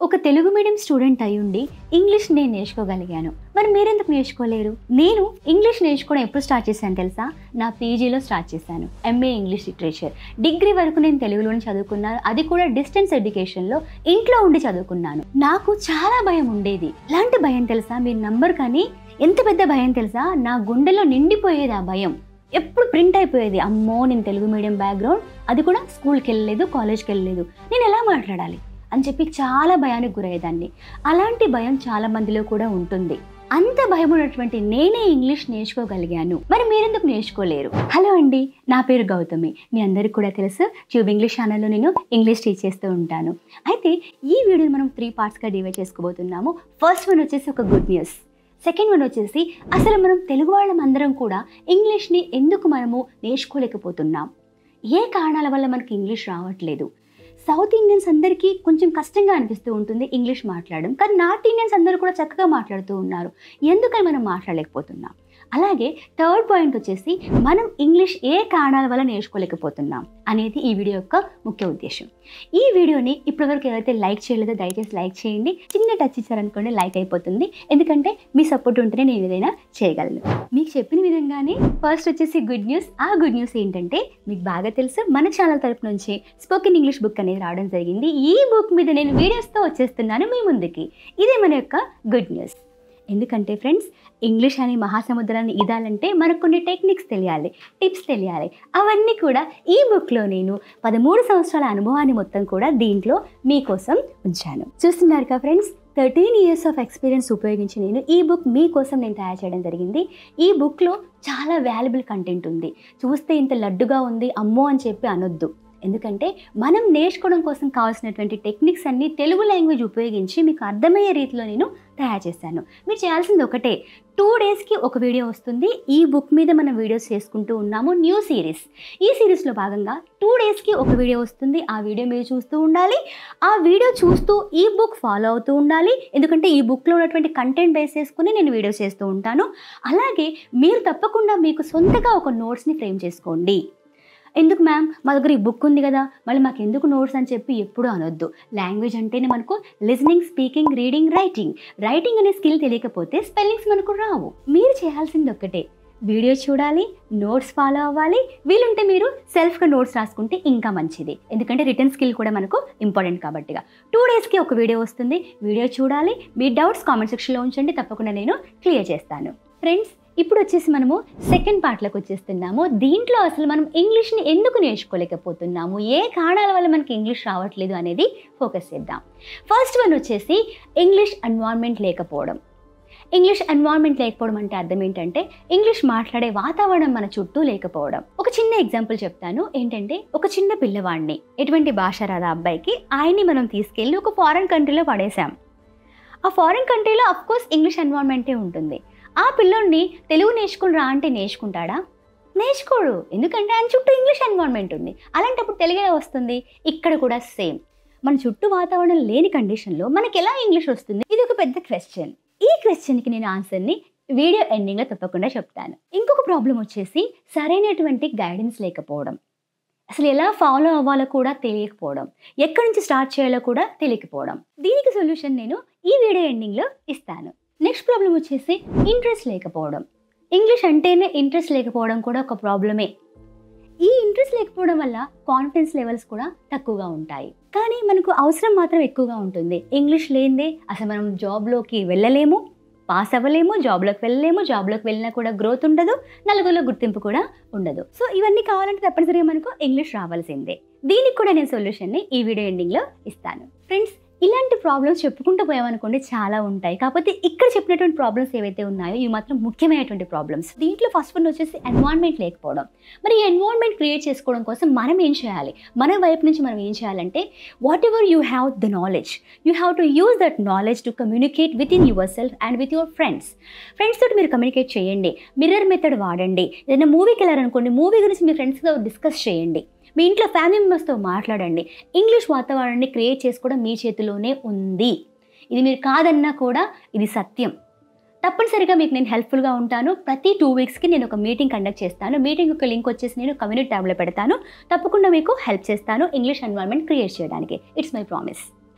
ఒక Telugu medium student అయ్యుండి English నేను నేర్చుకోగలిగాను మరి మీరెందుకు నేర్చుకోలేరు నేను ఇంగ్లీష్ నేర్చుకోవడం ఎప్పుడు స్టార్ట్ చేశాను తెలుసా నా పీజీలో స్టార్ట్ చేశాను ఎంఏ ఇంగ్లీష్ లిటరేచర్ డిగ్రీ వరకు నేను తెలుగులోనే చదువుకున్నాను అది కూడా డిస్టెన్స్ ఎడ్యుకేషన్లో ఇంట్లో ఉండి చదువుకున్నాను నాకు చాలా భయం ఉండేది ఇలాంటి భయం తెలుసా మీరు నంబర్ కానీ ఎంత పెద్ద భయం తెలుసా నా గుండెలో నిండిపోయేది ఆ భయం ఎప్పుడు ప్రింట్ అయిపోయేది అమ్మో నేను తెలుగు మీడియం బ్యాక్గ్రౌండ్ అది కూడా స్కూల్కి వెళ్ళలేదు కాలేజ్కి వెళ్ళలేదు నేను ఎలా మాట్లాడాలి అని చెప్పి చాలా భయానికి గురయ్యేదాన్ని అలాంటి భయం చాలా మందిలో కూడా ఉంటుంది అంత భయం ఉన్నటువంటి నేనే ఇంగ్లీష్ నేర్చుకోగలిగాను మరి మీరెందుకు నేర్చుకోలేరు హలో అండి నా పేరు గౌతమి మీ అందరికీ కూడా తెలుసు ట్యూబ్ ఇంగ్లీష్ ఛానల్లో నేను ఇంగ్లీష్ టీచ్ చేస్తూ ఉంటాను అయితే ఈ వీడియోని మనం త్రీ పార్ట్స్గా డివైడ్ చేసుకోబోతున్నాము ఫస్ట్ వన్ వచ్చేసి ఒక గుడ్ న్యూస్ సెకండ్ వన్ వచ్చేసి అసలు మనం తెలుగు వాళ్ళం అందరం కూడా ఇంగ్లీష్ని ఎందుకు మనము నేర్చుకోలేకపోతున్నాం ఏ కారణాల వల్ల మనకి ఇంగ్లీష్ రావట్లేదు సౌత్ ఇండియన్స్ అందరికీ కొంచెం కష్టంగా అనిపిస్తూ ఉంటుంది ఇంగ్లీష్ మాట్లాడడం కానీ నార్త్ ఇండియన్స్ అందరూ కూడా చక్కగా మాట్లాడుతూ ఉన్నారు ఎందుకని మనం మాట్లాడలేకపోతున్నాం అలాగే థర్డ్ పాయింట్ వచ్చేసి మనం ఇంగ్లీష్ ఏ కారణాల వల్ల నేర్చుకోలేకపోతున్నాం అనేది ఈ వీడియో యొక్క ముఖ్య ఉద్దేశం ఈ వీడియోని ఇప్పటివరకు ఎవరైతే లైక్ చేయలేదో దయచేసి లైక్ చేయండి చిన్న టచ్ ఇచ్చారనుకోండి లైక్ అయిపోతుంది ఎందుకంటే మీ సపోర్ట్ ఉంటేనే నేను ఏదైనా చేయగలను మీకు చెప్పిన విధంగానే ఫస్ట్ వచ్చేసి గుడ్ న్యూస్ ఆ గుడ్ న్యూస్ ఏంటంటే మీకు బాగా తెలుసు మన ఛానల్ తరపు నుంచి స్పోకెన్ ఇంగ్లీష్ బుక్ అనేది రావడం జరిగింది ఈ బుక్ మీద నేను వీడియోస్తో వచ్చేస్తున్నాను మీ ముందుకి ఇదే మన యొక్క గుడ్ న్యూస్ ఎందుకంటే ఫ్రెండ్స్ ఇంగ్లీష్ అనే మహాసముద్రాన్ని ఇదాలంటే మనకు కొన్ని టెక్నిక్స్ తెలియాలి టిప్స్ తెలియాలి అవన్నీ కూడా ఈ బుక్లో నేను పదమూడు సంవత్సరాల అనుభవాన్ని మొత్తం కూడా దీంట్లో మీకోసం ఉంచాను చూస్తున్నారు కదా friends thirteen years of experience ఉపయోగించి నేను ఈ బుక్ మీకోసం నేను తయారు చేయడం జరిగింది ఈ బుక్లో చాలా వాల్యుబుల్ కంటెంట్ ఉంది చూస్తే ఇంత లడ్డుగా ఉంది అమ్మో అని చెప్పి అనొద్దు ఎందుకంటే మనం నేర్చుకోవడం కోసం కావాల్సినటువంటి టెక్నిక్స్ అన్ని తెలుగు లాంగ్వేజ్ ఉపయోగించి మీకు అర్థమయ్యే రీతిలో నేను తయారు చేశాను మీరు చేయాల్సింది ఒకటే టూ డేస్కి ఒక వీడియో వస్తుంది ఈ బుక్ మీద మనం వీడియోస్ చేసుకుంటూ ఉన్నాము న్యూ సిరీస్ ఈ సిరీస్లో భాగంగా టూ డేస్కి ఒక వీడియో వస్తుంది ఆ వీడియో మీరు చూస్తూ ఉండాలి ఆ వీడియో చూస్తూ ఈ బుక్ ఫాలో అవుతూ ఉండాలి ఎందుకంటే ఈ బుక్లో ఉన్నటువంటి కంటెంట్ బేస్ చేసుకుని నేను వీడియోస్ చేస్తూ ఉంటాను అలాగే మీరు తప్పకుండా మీకు సొంతగా ఒక నోట్స్ని ఫ్రేమ్ చేసుకోండి ఎందుకు మ్యామ్ మా దగ్గర ఈ బుక్ ఉంది కదా మళ్ళీ మాకు ఎందుకు నోట్స్ అని చెప్పి ఎప్పుడూ అనొద్దు లాంగ్వేజ్ అంటేనే మనకు listening speaking reading writing writing అనే స్కిల్ తెలియకపోతే స్పెల్లింగ్స్ మనకు రావు మీరు చేయాల్సింది ఒక్కటే వీడియో చూడాలి నోట్స్ ఫాలో అవ్వాలి వీలుంటే మీరు సెల్ఫ్గా నోట్స్ రాసుకుంటే ఇంకా మంచిది ఎందుకంటే రిటర్న్ స్కిల్ కూడా మనకు ఇంపార్టెంట్ కాబట్టిగా టూ డేస్కి ఒక వీడియో వస్తుంది వీడియో చూడాలి మీ డౌట్స్ కామెంట్ సెక్షన్లో ఉంచండి తప్పకుండా నేను క్లియర్ చేస్తాను ఫ్రెండ్స్ ఇప్పుడు వచ్చేసి మనము సెకండ్ పార్ట్లోకి వచ్చేస్తున్నాము దీంట్లో అసలు మనం ఇంగ్లీష్ని ఎందుకు నేర్చుకోలేకపోతున్నాము ఏ కారణాల వల్ల మనకి ఇంగ్లీష్ రావట్లేదు అనేది ఫోకస్ చేద్దాం ఫస్ట్ వన్ వచ్చేసి ఇంగ్లీష్ ఎన్వైర్న్మెంట్ లేకపోవడం ఇంగ్లీష్ ఎన్వైర్న్మెంట్ లేకపోవడం అంటే అర్థం ఏంటంటే ఇంగ్లీష్ మాట్లాడే వాతావరణం మన చుట్టూ లేకపోవడం ఒక చిన్న ఎగ్జాంపుల్ చెప్తాను ఏంటంటే ఒక చిన్న పిల్లవాడిని ఎటువంటి భాష రాదా అబ్బాయికి ఆయన్ని మనం తీసుకెళ్ళి ఒక ఫారెన్ కంట్రీలో పడేసాం ఆ ఫారెన్ కంట్రీలో అఫ్కోర్స్ ఇంగ్లీష్ ఎన్వైర్న్మెంటే ఉంటుంది ఆ పిల్లోడిని తెలుగు నేర్చుకుని రా అంటే నేర్చుకుంటాడా నేర్చుకోడు ఎందుకంటే ఆయన చుట్టూ ఇంగ్లీష్ ఎన్వైర్న్మెంట్ ఉంది అలాంటప్పుడు తెలుగు ఎలా వస్తుంది ఇక్కడ కూడా సేమ్ మన చుట్టూ వాతావరణం లేని కండిషన్లో మనకి ఎలా ఇంగ్లీష్ వస్తుంది ఇది ఒక పెద్ద క్వశ్చన్ ఈ క్వశ్చన్కి నేను ఆన్సర్ని వీడియో ఎండింగ్లో తప్పకుండా చెప్తాను ఇంకొక ప్రాబ్లం వచ్చేసి సరైనటువంటి గైడెన్స్ లేకపోవడం అసలు ఎలా ఫాలో అవ్వాలో కూడా తెలియకపోవడం ఎక్కడి నుంచి స్టార్ట్ చేయాలో కూడా తెలియకపోవడం దీనికి సొల్యూషన్ నేను ఈ వీడియో ఎండింగ్లో ఇస్తాను నెక్స్ట్ ప్రాబ్లం వచ్చేసి ఇంట్రెస్ట్ లేకపోవడం ఇంగ్లీష్ అంటేనే ఇంట్రెస్ట్ లేకపోవడం కూడా ఒక ప్రాబ్లమే ఈ ఇంట్రెస్ట్ లేకపోవడం వల్ల కాన్ఫిడెన్స్ లెవెల్స్ కూడా తక్కువగా ఉంటాయి కానీ మనకు అవసరం మాత్రం ఎక్కువగా ఉంటుంది ఇంగ్లీష్ లేనిదే అసలు మనం జాబ్లోకి వెళ్ళలేము పాస్ అవ్వలేము జాబ్లోకి వెళ్ళలేము జాబ్లోకి వెళ్ళినా కూడా గ్రోత్ ఉండదు నలుగురిలో గుర్తింపు కూడా ఉండదు సో ఇవన్నీ కావాలంటే తప్పనిసరిగా మనకు ఇంగ్లీష్ రావాల్సిందే దీనికి కూడా నేను సొల్యూషన్ని ఈ వీడియో ఎండింగ్లో ఇస్తాను ఫ్రెండ్స్ ఇలాంటి ప్రాబ్లమ్స్ చెప్పుకుంటూ పోయామనుకోండి చాలా ఉంటాయి కాకపోతే ఇక్కడ చెప్పినటువంటి ప్రాబ్లమ్స్ ఏవైతే ఉన్నాయో ఇవి మాత్రం ముఖ్యమైనటువంటి ప్రాబ్లమ్స్ దీంట్లో ఫస్ట్ వన్ వచ్చేసి ఎన్వైర్న్మెంట్ లేకపోవడం మరి ఈ ఎన్వైర్న్మెంట్ క్రియేట్ చేసుకోవడం కోసం మనం ఏం చేయాలి మన వైపు నుంచి మనం ఏం చేయాలంటే whatever you have the knowledge you have to use that knowledge to communicate with in yourself and with your friends friends తోటి మీరు కమ్యూనికేట్ చేయండి మిర్రర్ మెథడ్ వాడండి ఏదైనా మూవీకి వెళ్ళారనుకోండి మూవీ గురించి మీ ఫ్రెండ్స్తో డిస్కస్ చేయండి మీ ఇంట్లో ఫ్యామిలీ మెంబర్స్తో మాట్లాడండి ఇంగ్లీష్ వాతావరణాన్ని క్రియేట్ చేసుకోవడం మీ చేతిలోనే ఉంది ఇది మీరు కాదన్నా కూడా ఇది సత్యం తప్పనిసరిగా మీకు నేను హెల్ప్ఫుల్గా ఉంటాను ప్రతి టూ వీక్స్కి నేను ఒక మీటింగ్ కండక్ట్ చేస్తాను మీటింగ్ యొక్క లింక్ వచ్చేసి నేను కమ్యూనిటీ ట్యాబ్లో పెడతాను తప్పకుండా మీకు హెల్ప్ చేస్తాను ఇంగ్లీష్ ఎన్వైర్న్మెంట్ క్రియేట్ చేయడానికి it's my promise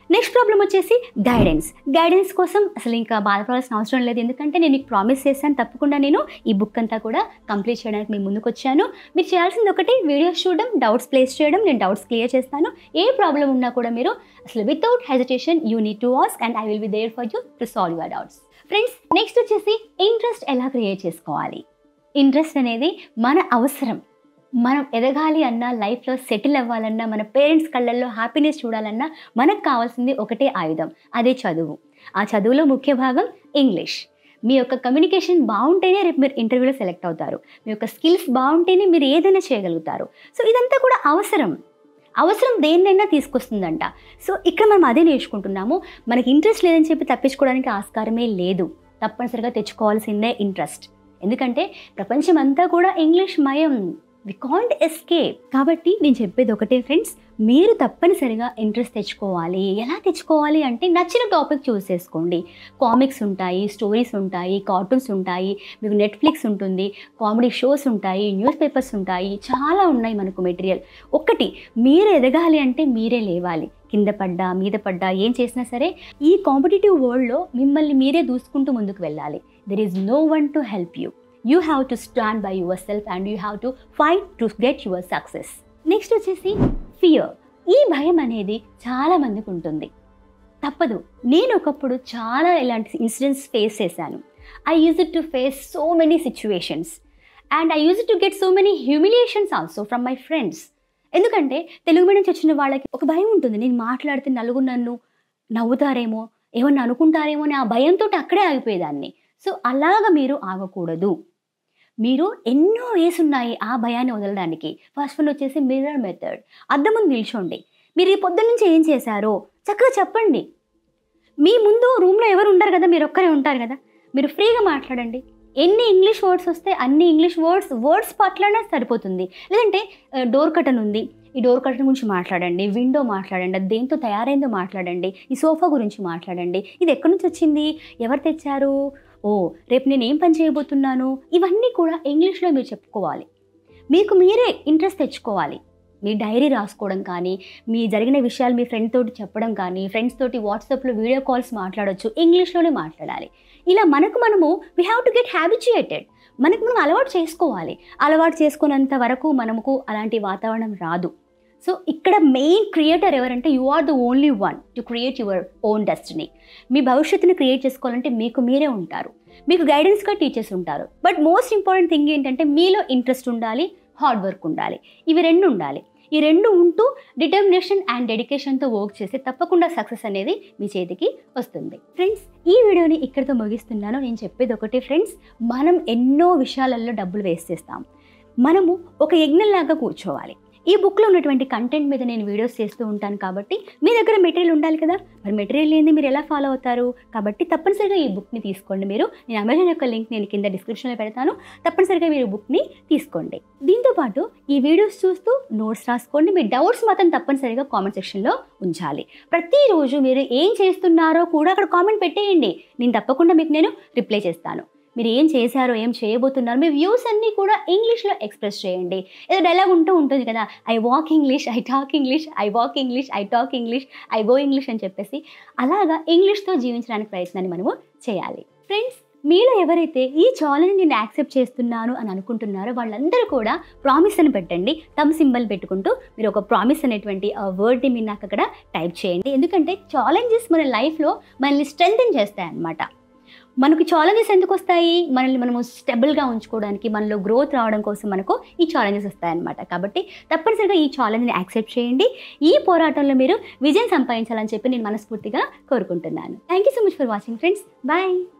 next problem వచ్చేసి గైడెన్స్ గైడెన్స్ కోసం అసలు ఇంకా బాధపడాల్సిన అవసరం లేదు ఎందుకంటే నేను మీకు ప్రామిస్ చేశాను తప్పకుండా నేను ఈ బుక్ అంతా కూడా కంప్లీట్ చేయడానికి మీ ముందుకు వచ్చాను మీరు చేయాల్సింది ఒకటి వీడియోస్ చూడడం డౌట్స్ ప్లేస్ చేయడం నేను డౌట్స్ క్లియర్ చేస్తాను ఏ ప్రాబ్లం ఉన్నా కూడా మీరు అసలు without hesitation you need to ask and I will be there for you to solve your doubts friends next వచ్చేసి ఇంట్రెస్ట్ ఎలా క్రియేట్ చేసుకోవాలి ఇంట్రెస్ట్ అనేది మన అవసరం మనం ఎదగాలి అన్నా లైఫ్లో సెటిల్ అవ్వాలన్నా మన పేరెంట్స్ కళ్ళల్లో హ్యాపీనెస్ చూడాలన్నా మనకు కావాల్సింది ఒకటే ఆయుధం అదే చదువు ఆ చదువులో ముఖ్య భాగం ఇంగ్లీష్ మీ యొక్క కమ్యూనికేషన్ బాగుంటేనే రేపు మీరు ఇంటర్వ్యూలో సెలెక్ట్ అవుతారు మీ యొక్క స్కిల్స్ బాగుంటేనే మీరు ఏదైనా చేయగలుగుతారు సో ఇదంతా కూడా అవసరం అవసరం దేన్నైనా తీసుకొస్తుందంట సో ఇక్కడ మనం అదే నేర్చుకుంటున్నాము మనకి ఇంట్రెస్ట్ లేదని చెప్పి తప్పించుకోవడానికి ఆస్కారమే లేదు తప్పనిసరిగా తెచ్చుకోవాల్సిందే ఇంట్రెస్ట్ ఎందుకంటే ప్రపంచం అంతా కూడా ఇంగ్లీష్ మయం వి కాంట్ ఎస్కేప్ కాబట్టి నేను చెప్పేది ఒకటే ఫ్రెండ్స్ మీరు తప్పనిసరిగా ఇంట్రెస్ట్ తెచ్చుకోవాలి ఎలా తెచ్చుకోవాలి అంటే నచ్చిన టాపిక్ చూస్ చేసుకోండి కామిక్స్ ఉంటాయి స్టోరీస్ ఉంటాయి కార్టూన్స్ ఉంటాయి మీకు నెట్ఫ్లిక్స్ ఉంటుంది కామెడీ షోస్ ఉంటాయి న్యూస్ పేపర్స్ ఉంటాయి చాలా ఉన్నాయి మనకు మెటీరియల్ ఒకటి మీరు ఎదగాలి అంటే మీరే లేవాలి కింద పడ్డా మీద పడ్డా ఏం చేసినా సరే ఈ కాంపిటేటివ్ వరల్డ్లో మిమ్మల్ని మీరే దూసుకుంటూ ముందుకు వెళ్ళాలి there is no one to help you you have to stand by yourself and you have to fight to get your success next వచ్చేసి ఫియర్ ఈ భయం అనేది చాలా మందికి ఉంటుంది తప్పదు నేను ఒకప్పుడు చాలా ఇలాంటి ఇన్సిడెంట్స్ ఫేస్ చేశాను I use to face so many situations and I use to get so many humiliations also from my friends ఎందుకంటే తెలుగు మీడియం నుంచి వచ్చిన వాళ్ళకి ఒక భయం ఉంటుంది నేను మాట్లాడితే నలుగురు నన్ను నవ్వుతారేమో ఏమన్నా అనుకుంటారేమో అని ఆ భయంతో అక్కడే ఆగిపోయేదాన్ని సో అలాగ మీరు ఆగకూడదు మీరు ఎన్నో వేస్ ఉన్నాయి ఆ భయాన్ని వదలడానికి ఫస్ట్ వన్ వచ్చేసి మిర్రర్ మెథడ్ అద్దం ముందు నిల్చోండి మీరు ఈ పొద్దున్న నుంచి ఏం చేశారో చక్కగా చెప్పండి మీ ముందు రూమ్లో ఎవరు ఉండరు కదా మీరు ఒక్కరే ఉంటారు కదా మీరు ఫ్రీగా మాట్లాడండి ఎన్ని ఇంగ్లీష్ వర్డ్స్ వస్తే అన్ని ఇంగ్లీష్ వర్డ్స్ వర్డ్స్ మాట్లాడినా సరిపోతుంది లేదంటే డోర్ కటన్ ఉంది ఈ డోర్ కటన్ గురించి మాట్లాడండి విండో మాట్లాడండి అది దేంతో తయారైందో మాట్లాడండి ఈ సోఫా గురించి మాట్లాడండి ఇది ఎక్కడి నుంచి వచ్చింది ఎవరు తెచ్చారు ఓ రేపు నేను ఏం పని చేయబోతున్నాను ఇవన్నీ కూడా ఇంగ్లీష్లో మీరు చెప్పుకోవాలి మీకు మీరే ఇంట్రెస్ట్ తెచ్చుకోవాలి మీ డైరీ రాసుకోవడం కానీ మీ జరిగిన విషయాలు మీ ఫ్రెండ్ తోటి చెప్పడం కానీ ఫ్రెండ్స్ తోటి వాట్సాప్లో వీడియో కాల్స్ మాట్లాడొచ్చు ఇంగ్లీష్లోనే మాట్లాడాలి ఇలా మనకు మనము we have to get habituated మనకు మనం అలవాటు చేసుకోవాలి అలవాటు చేసుకున్నంత వరకు మనకు అలాంటి వాతావరణం రాదు సో ఇక్కడ మెయిన్ క్రియేటర్ ఎవరంటే you are the only one to create your own destiny మీ భవిష్యత్తుని క్రియేట్ చేసుకోవాలంటే మీకు మీరే ఉంటారు మీకు గైడెన్స్గా టీచర్స్ ఉంటారు బట్ మోస్ట్ ఇంపార్టెంట్ థింగ్ ఏంటంటే మీలో ఇంట్రెస్ట్ ఉండాలి హార్డ్ వర్క్ ఉండాలి ఇవి రెండు ఉండాలి ఈ రెండు ఉంటూ డిటర్మినేషన్ అండ్ డెడికేషన్తో వర్క్ చేస్తే తప్పకుండా సక్సెస్ అనేది మీ చేతికి వస్తుంది ఫ్రెండ్స్ ఈ వీడియోని ఇక్కడితో ముగిస్తున్నాను నేను చెప్పేది ఒకటి ఫ్రెండ్స్ మనం ఎన్నో విషయాలలో డబ్బులు వేస్ట్ చేస్తాం మనము ఒక యజ్ఞంలాగా కూర్చోవాలి ఈ బుక్లో ఉన్నటువంటి కంటెంట్ మీద నేను వీడియోస్ చేస్తూ ఉంటాను కాబట్టి మీ దగ్గర మెటీరియల్ ఉండాలి కదా మరి మెటీరియల్ లేని మీరు ఎలా ఫాలో అవుతారు కాబట్టి తప్పనిసరిగా ఈ బుక్ని తీసుకోండి మీరు నేను అమెజాన్ యొక్క లింక్ నేను కింద డిస్క్రిప్షన్లో పెడతాను తప్పనిసరిగా మీరు బుక్ని తీసుకోండి దీంతో పాటు ఈ వీడియోస్ చూస్తూ నోట్స్ రాసుకోండి మీ డౌట్స్ మాత్రం తప్పనిసరిగా కామెంట్ సెక్షన్లో ఉంచాలి ప్రతిరోజు మీరు ఏం చేస్తున్నారో కూడా అక్కడ కామెంట్ పెట్టేయండి నేను తప్పకుండా మీకు నేను రిప్లై చేస్తాను మీరు ఏం చేశారో ఏం చేయబోతున్నారు మీ వ్యూస్ అన్నీ కూడా ఇంగ్లీష్లో ఎక్స్ప్రెస్ చేయండి ఏదో డైలాగ్ ఉంటూ ఉంటుంది కదా I walk English I talk English I walk English I talk English I go English అని చెప్పేసి అలాగా ఇంగ్లీష్తో జీవించడానికి ప్రయత్నాన్ని మనము చేయాలి ఫ్రెండ్స్ మీలో ఎవరైతే ఈ ఛాలెంజ్ నేను యాక్సెప్ట్ చేస్తున్నాను అని అనుకుంటున్నారో వాళ్ళందరూ కూడా ప్రామిస్ అని పెట్టండి తమ్ సింబల్ పెట్టుకుంటూ మీరు ఒక ప్రామిస్ అనేటువంటి వర్డ్ని మీరు నాకు అక్కడ టైప్ చేయండి ఎందుకంటే ఛాలెంజెస్ మన లైఫ్లో మనల్ని స్ట్రెంగ్తన్ చేస్తాయి అన్నమాట మనకు ఛాలెంజెస్ ఎందుకు వస్తాయి మనల్ని మనము స్టెబుల్గా ఉంచుకోవడానికి మనలో గ్రోత్ రావడం కోసం మనకు ఈ ఛాలెంజెస్ వస్తాయన్నమాట కాబట్టి తప్పనిసరిగా ఈ ఛాలెంజ్ని యాక్సెప్ట్ చేయండి ఈ పోరాటంలో మీరు విజయం సంపాదించాలని చెప్పి నేను మనస్ఫూర్తిగా కోరుకుంటున్నాను thank you so much for watching friends bye